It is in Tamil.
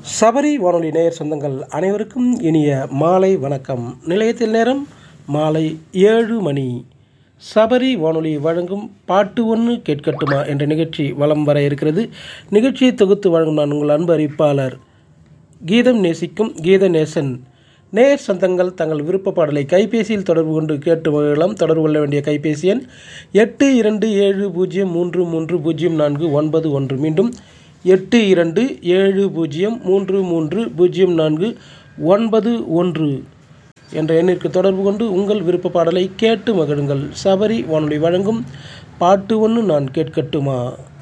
சபரி வானொலி நேயர் சொந்தங்கள் அனைவருக்கும் இனிய மாலை வணக்கம் நிலையத்தில் நேரம் மாலை ஏழு மணி சபரி வானொலி வழங்கும் பாட்டு ஒன்று கேட்கட்டுமா என்ற நிகழ்ச்சி வலம் வர இருக்கிறது நிகழ்ச்சியை தொகுத்து வழங்கும் நான் உங்கள் அன்பு அறிவிப்பாளர் கீதம் நேசிக்கும் கீத நேசன் நேயர் சொந்தங்கள் தங்கள் விருப்ப பாடலை கைபேசியில் தொடர்பு கொண்டு கேட்டு மகிழலாம் தொடர்பு கொள்ள வேண்டிய கைபேசி எண் எட்டு இரண்டு ஏழு பூஜ்ஜியம் மூன்று மூன்று பூஜ்ஜியம் நான்கு ஒன்பது ஒன்று மீண்டும் எட்டு இரண்டு ஏழு பூஜ்ஜியம் மூன்று மூன்று பூஜ்ஜியம் நான்கு ஒன்பது ஒன்று என்ற எண்ணிற்கு தொடர்பு கொண்டு உங்கள் விருப்ப பாடலை கேட்டு மகிழுங்கள் சபரி வானொலி வழங்கும் பாட்டு ஒன்று நான் கேட்கட்டுமா